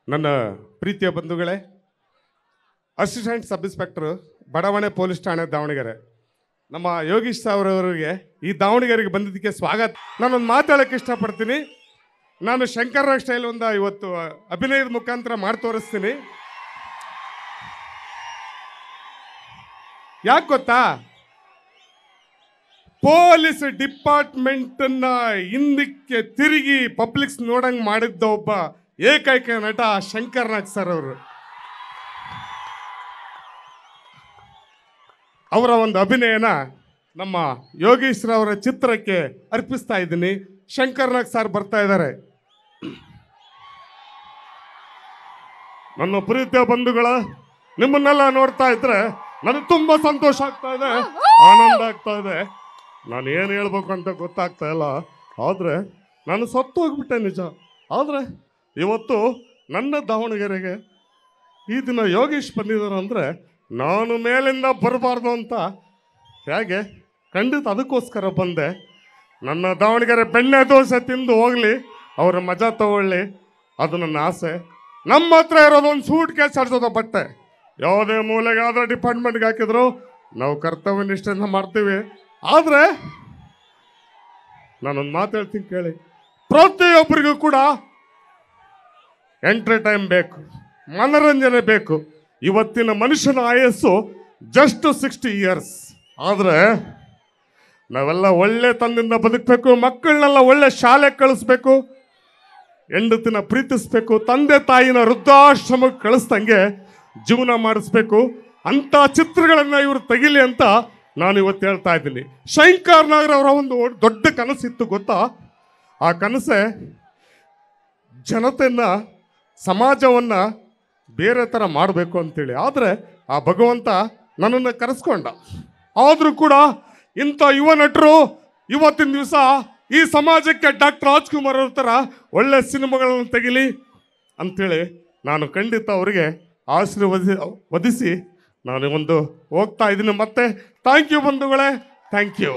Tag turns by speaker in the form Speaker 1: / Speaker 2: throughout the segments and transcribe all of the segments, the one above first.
Speaker 1: ನನ್ನ ಪ್ರೀತಿಯ ಬಂಧುಗಳೇ ಅಸಿಸ್ಟೆಂಟ್ ಸಬ್ ಇನ್ಸ್ಪೆಕ್ಟರ್ ಬಡಾವಣೆ ಪೊಲೀಸ್ ಠಾಣೆ ದಾವಣಗೆರೆ ನಮ್ಮ ಯೋಗೀಶ್ ಅವರವರಿಗೆ ಈ ದಾವಣಗೆರೆಗೆ ಬಂದಿದ್ದಕ್ಕೆ ಸ್ವಾಗತ ನಾನೊಂದು ಮಾತಾಡೋಕ್ಕೆ ಇಷ್ಟಪಡ್ತೀನಿ ನಾನು ಶಂಕರ ಸ್ಟೈಲ್ ಒಂದು ಇವತ್ತು ಅಭಿನಯದ ಮುಖಾಂತರ ಮಾಡಿ ತೋರಿಸ್ತೀನಿ ಯಾಕೆ ಗೊತ್ತಾ ಪೊಲೀಸ್ ಡಿಪಾರ್ಟ್ಮೆಂಟನ್ನ ಹಿಂದಕ್ಕೆ ತಿರುಗಿ ಪಬ್ಲಿಕ್ಸ್ ನೋಡಂಗ್ ಮಾಡಿದ್ದ ಒಬ್ಬ ಏಕೈಕ ನಟ ಶಂಕರ್ ನಾಗ್ ಸರ್ ಅವರು ಅವರ ಒಂದು ಅಭಿನಯನ ನಮ್ಮ ಯೋಗೇಶ್ವರ ಚಿತ್ರಕ್ಕೆ ಅರ್ಪಿಸ್ತಾ ಇದ್ದೀನಿ ಶಂಕರ್ ನಾಗ್ ಸರ್ ಬರ್ತಾ ಇದ್ದಾರೆ ನನ್ನ ಪ್ರೀತಿಯ ಬಂಧುಗಳ ನಿಮ್ಮನ್ನೆಲ್ಲ ನೋಡ್ತಾ ಇದ್ರೆ ನನಗೆ ತುಂಬಾ ಸಂತೋಷ ಆಗ್ತಾ ಇದೆ ಆನಂದ ಆಗ್ತಾ ಇದೆ ನಾನು ಏನು ಹೇಳ್ಬೇಕು ಅಂತ ಗೊತ್ತಾಗ್ತಾ ಇಲ್ಲ ಆದರೆ ನಾನು ಸತ್ತು ಹೋಗ್ಬಿಟ್ಟೆ ನಿಜ ಆದರೆ ಇವತ್ತು ನನ್ನ ದಾವಣಗೆರೆಗೆ ಈ ದಿನ ಯೋಗೇಶ್ ಬಂದಿದ್ದಾರೆ ಅಂದರೆ ನಾನು ಮೇಲಿಂದ ಬರಬಾರ್ದು ಅಂತ ಹೇಗೆ ಖಂಡಿತ ಅದಕ್ಕೋಸ್ಕರ ಬಂದೆ ನನ್ನ ದಾವಣಗೆರೆ ಬೆಣ್ಣೆ ದೋಸೆ ತಿಂದು ಹೋಗಲಿ ಅವರ ಮಜಾ ತಗೊಳ್ಳಿ ಅದು ನನ್ನ ಆಸೆ ನಮ್ಮ ಹತ್ರ ಇರೋದು ಒಂದು ಸೂಟ್ ಕೇಸ್ ಹಡ್ಸೋದ ಬಟ್ಟೆ ಯಾವುದೇ ಮೂಲೆಗೆ ಯಾವುದೇ ಡಿಪಾರ್ಟ್ಮೆಂಟ್ಗೆ ಹಾಕಿದ್ರು ನಾವು ಕರ್ತವ್ಯ ನಿಷ್ಠೆಯಿಂದ ಮಾಡ್ತೀವಿ ಆದರೆ ನಾನೊಂದು ಮಾತು ಹೇಳ್ತೀನಿ ಕೇಳಿ ಪ್ರತಿಯೊಬ್ಬರಿಗೂ ಕೂಡ ಎಂಟರ್ಟೈನ್ ಬೇಕು ಮನರಂಜನೆ ಬೇಕು ಇವತ್ತಿನ ಮನುಷ್ಯನ ಆಯಸ್ಸು ಜಸ್ಟ್ ಸಿಕ್ಸ್ಟಿ ಇಯರ್ಸ್ ಆದರೆ ನಾವೆಲ್ಲ ಒಳ್ಳೆ ತಂದಿಂದ ಬದುಕಬೇಕು ಮಕ್ಕಳನ್ನೆಲ್ಲ ಒಳ್ಳೆ ಶಾಲೆಗೆ ಕಳಿಸ್ಬೇಕು ಹೆಂಡತಿನ ಪ್ರೀತಿಸ್ಬೇಕು ತಂದೆ ತಾಯಿನ ವೃದ್ಧಾಶ್ರಮಕ್ಕೆ ಕಳಿಸ್ದಂಗೆ ಜೀವನ ಮಾಡಿಸ್ಬೇಕು ಅಂತ ಚಿತ್ರಗಳನ್ನ ಇವರು ತೆಗಿಲಿ ಅಂತ ನಾನು ಇವತ್ತು ಹೇಳ್ತಾ ಇದ್ದೀನಿ ಶಂಕರ್ ನಾಗರ್ ಅವರ ಒಂದು ದೊಡ್ಡ ಕನಸಿತ್ತು ಗೊತ್ತಾ ಆ ಕನಸೆ ಜನತೆಯನ್ನ ಸಮಾಜವನ್ನ ಬೇರೆ ಥರ ಮಾಡಬೇಕು ಅಂತೇಳಿ ಆದರೆ ಆ ಭಗವಂತ ನನ್ನನ್ನು ಕರೆಸ್ಕೊಂಡ ಆದರೂ ಕೂಡ ಇಂಥ ಯುವ ನಟರು ಇವತ್ತಿನ ದಿವಸ ಈ ಸಮಾಜಕ್ಕೆ ಡಾಕ್ಟರ್ ರಾಜ್ಕುಮಾರ್ ಅವ್ರ ಥರ ಒಳ್ಳೆ ಸಿನಿಮಾಗಳನ್ನು ತೆಗಿಲಿ ಅಂಥೇಳಿ ನಾನು ಖಂಡಿತ ಅವರಿಗೆ ಆಶೀರ್ವದಿ ವಧಿಸಿ ನಾನು ಒಂದು ಹೋಗ್ತಾ ಇದ್ದೀನಿ ಮತ್ತೆ ಥ್ಯಾಂಕ್ ಯು ಬಂಧುಗಳೇ thank you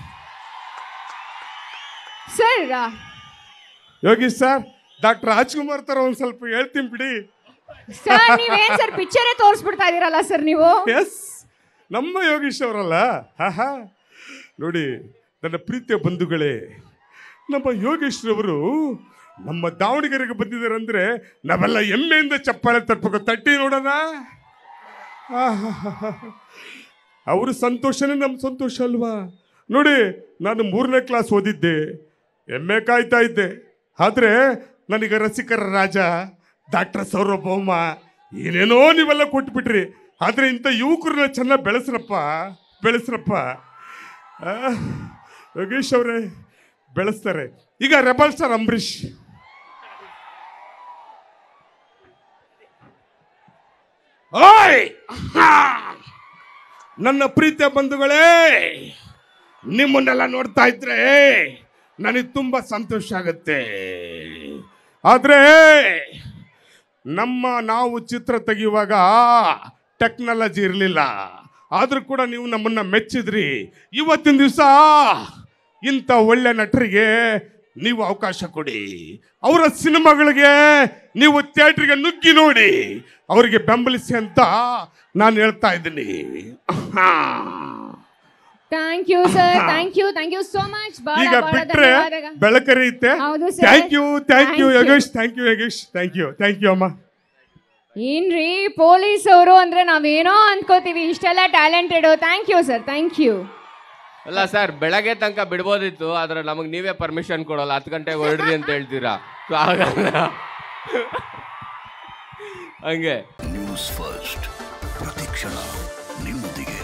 Speaker 2: sir
Speaker 1: Yogish sir doctor Rajkumar ಥರ ಒಂದು ಸ್ವಲ್ಪ ಹೇಳ್ತೀನಿ ಬಿಡಿ
Speaker 2: ಸರ್ ನೀವೇನ್ ಸರ್ ಪಿಕ್ಚರೇ ತೋರಿಸ್ಬಿಡ್ತಾ ಇದೀರಲ್ಲ ಸರ್ ನೀವು
Speaker 1: ಎಸ್ ನಮ್ಮ ಯೋಗೀಶ್ ಅವರಲ್ಲ ಹಾ ಹಾ ನೋಡಿ ನನ್ನ ಪ್ರೀತಿಯ ಬಂಧುಗಳೇ ನಮ್ಮ ಯೋಗೇಶ್ರವರು ನಮ್ಮ ದಾವಣಗೆರೆಗೆ ಬಂದಿದ್ದಾರೆ ಅಂದ್ರೆ ನಾವೆಲ್ಲ ಹೆಮ್ಮೆಯಿಂದ ಚಪ್ಪಾಳೆ ತಟ್ಟಬೇಕು ತಟ್ಟಿ ನೋಡೋಣ ಅವ್ರ ಸಂತೋಷನೇ ನಮ್ಮ ಸಂತೋಷ ಅಲ್ವಾ ನೋಡಿ ನಾನು ಮೂರನೇ ಕ್ಲಾಸ್ ಓದಿದ್ದೆ ಎಮ್ಮೆ ಕಾಯ್ತಾ ಇದ್ದೆ ಆದರೆ ನನಗೆ ರಸಿಕರ ರಾಜ ಡಾಕ್ಟರ್ ಸೌರಭೌಮ ಏನೇನೋ ನೀವೆಲ್ಲ ಕೊಟ್ಬಿಟ್ರಿ ಆದರೆ ಇಂಥ ಯುವಕರನ್ನ ಚೆನ್ನಾಗಿ ಬೆಳೆಸ್ರಪ್ಪ ಬೆಳೆಸ್ರಪ್ಪ ಆ, ಯೋಗೇಶ್ ಅವರೇ ಬೆಳೆಸ್ತಾರೆ ಈಗ ರೆಬಲ್ ಸ್ಟಾರ್ ಅಂಬರೀಷ್ ಓಯ್ ಹಾ! ನನ್ನ ಪ್ರೀತಿಯ ಬಂಧುಗಳೇ ನಿಮ್ಮನ್ನೆಲ್ಲ ನೋಡ್ತಾ ಇದ್ರೆ ನನಗೆ ತುಂಬ ಸಂತೋಷ ಆಗುತ್ತೆ ಆದರೆ ನಮ್ಮ ನಾವು ಚಿತ್ರ ತೆಗೆಯುವಾಗ ಟೆಕ್ನಾಲಜಿ ಇರಲಿಲ್ಲ ಆದರೂ ಕೂಡ ನೀವು ನಮ್ಮನ್ನ ಮೆಚ್ಚಿದ್ರಿ ಇವತ್ತಿನ ದಿವಸ ಇಂಥ ಒಳ್ಳೆ ನಟರಿಗೆ ನೀವು ಅವಕಾಶ ಕೊಡಿ ಅವರ ಸಿನಿಮಾಗಳಿಗೆ ನೀವು ಥಿಯೇಟ್ರಿಗೆ ನುಗ್ಗಿ ನೋಡಿ ಅವರಿಗೆ ಬೆಂಬಲಿಸಿ ಅಂತ ನಾನು ಹೇಳ್ತಾ ಇದ್ದೀನಿ ಹಾ.
Speaker 2: Thank you sir thank you thank you so much ಬಹಳ
Speaker 1: ಈಗ
Speaker 2: ಬಹಳ
Speaker 1: ಬಿಟ್ರೆ
Speaker 2: ಧನ್ಯವಾದಗಳು.
Speaker 1: ಬೆಳಕರಿಯುತ್ತೆ
Speaker 2: ಹೌದು sir.
Speaker 1: Thank you thank you
Speaker 2: Thank you.
Speaker 1: Yogesh thank you Yogesh thank you thank you ಅಮ್ಮ
Speaker 2: ಏನ್ರಿ ಪೊಲೀಸ್ ಅವರು ಅಂದ್ರೆ ನಾವೇನೋ ಅನ್ಕೋತೀವಿ ಇಷ್ಟೆಲ್ಲ talented thank you sir thank you
Speaker 3: ಅಲ್ಲ ಸರ್ ಬೆಳಗ್ಗೆ ತನಕ ಬಿಡ್ಬೋದಿತ್ತು ಆದ್ರೆ ನಮಗೆ ನೀವೇ ಪರ್ಮಿಷನ್ ಕೊಡಲ್ಲ ಹತ್ತು ಗಂಟೆಗೆ ಹೊರಡ್ರಿ ಅಂತ ಹೇಳ್ತೀರಾ So ಆಗಲ್ಲ ಹಂಗೆ
Speaker 4: ನ್ಯೂಸ್ ಫಸ್ಟ್ ಪ್ರತಿಕ್ಷಣ ನಿಮ್ಮೊಂದಿಗೆ